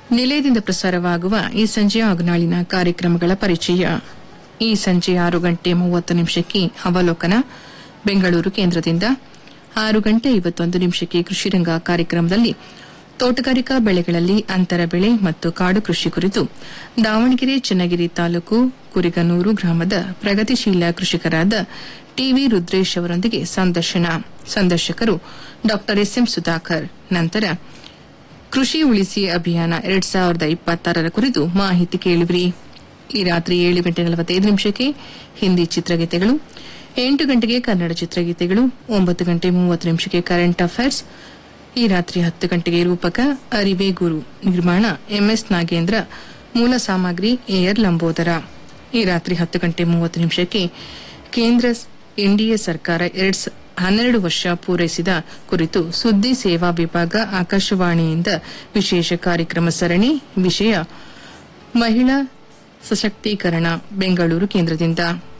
ನಿಲಯದಿಂದ ಪ್ರಸಾರವಾಗುವ ಈ ಸಂಜೆ ಹಾಗೂ ನಾಳಿನ ಕಾರ್ಯಕ್ರಮಗಳ ಪರಿಚಯ ಈ ಸಂಜೆ ಆರು ಗಂಟೆ ಮೂವತ್ತು ನಿಮಿಷಕ್ಕೆ ಅವಲೋಕನ ಬೆಂಗಳೂರು ಕೇಂದ್ರದಿಂದ ಆರು ಗಂಟೆ ಐವತ್ತೊಂದು ನಿಮಿಷಕ್ಕೆ ಕೃಷಿರಂಗ ಕಾರ್ಯಕ್ರಮದಲ್ಲಿ ತೋಟಗಾರಿಕಾ ಬೆಳೆಗಳಲ್ಲಿ ಅಂತರ ಬೆಳೆ ಮತ್ತು ಕಾಡು ಕೃಷಿ ಕುರಿತು ದಾವಣಗೆರೆ ಚನ್ನಗಿರಿ ತಾಲೂಕು ಕುರಿಗನೂರು ಗ್ರಾಮದ ಪ್ರಗತಿಶೀಲ ಕೃಷಿಕರಾದ ಟಿವಿ ರುದ್ರೇಶ್ ಅವರೊಂದಿಗೆ ಸಂದರ್ಶನ ಸಂದರ್ಶಕರು ಡಾ ಎಸ್ಎಂ ಸುಧಾಕರ್ ನಂತರ ಕೃಷಿ ಉಳಿಸಿ ಅಭಿಯಾನ ಎರಡ್ ಸಾವಿರದ ಇಪ್ಪತ್ತಾರರ ಕುರಿತು ಮಾಹಿತಿ ಕೇಳಿದ್ರಿ ಈ ರಾತ್ರಿ ಏಳು ಗಂಟೆ ನಲವತ್ತೈದು ನಿಮಿಷಕ್ಕೆ ಹಿಂದಿ ಚಿತ್ರಗೀತೆಗಳು ಎಂಟು ಗಂಟೆಗೆ ಕನ್ನಡ ಚಿತ್ರಗೀತೆಗಳು ಒಂಬತ್ತು ಗಂಟೆ ಮೂವತ್ತು ನಿಮಿಷಕ್ಕೆ ಕರೆಂಟ್ ಅಫೇರ್ಸ್ ಈ ರಾತ್ರಿ ಹತ್ತು ಗಂಟೆಗೆ ರೂಪಕ ಅರಿವೆ ಗುರು ನಿರ್ಮಾಣ ಎಂಎಸ್ ನಾಗೇಂದ್ರ ಮೂಲ ಸಾಮಗ್ರಿ ಎಆರ್ ಲಂಬೋದರ ಈ ರಾತ್ರಿ ಹತ್ತು ಗಂಟೆ ಮೂವತ್ತು ನಿಮಿಷಕ್ಕೆ ಕೇಂದ್ರ ಎನ್ಡಿಎ ಸರ್ಕಾರ ಎರಡ್ ಸ- ಹನ್ನೆರಡು ವರ್ಷ ಪೂರೈಸಿದ ಕುರಿತು ಸುದ್ದಿ ಸೇವಾ ವಿಭಾಗ ಆಕಾಶವಾಣಿಯಿಂದ ವಿಶೇಷ ಕಾರ್ಯಕ್ರಮ ಸರಣಿ ವಿಷಯ ಮಹಿಳಾ ಸಶಕ್ತೀಕರಣ ಬೆಂಗಳೂರು ಕೇಂದ್ರದಿಂದ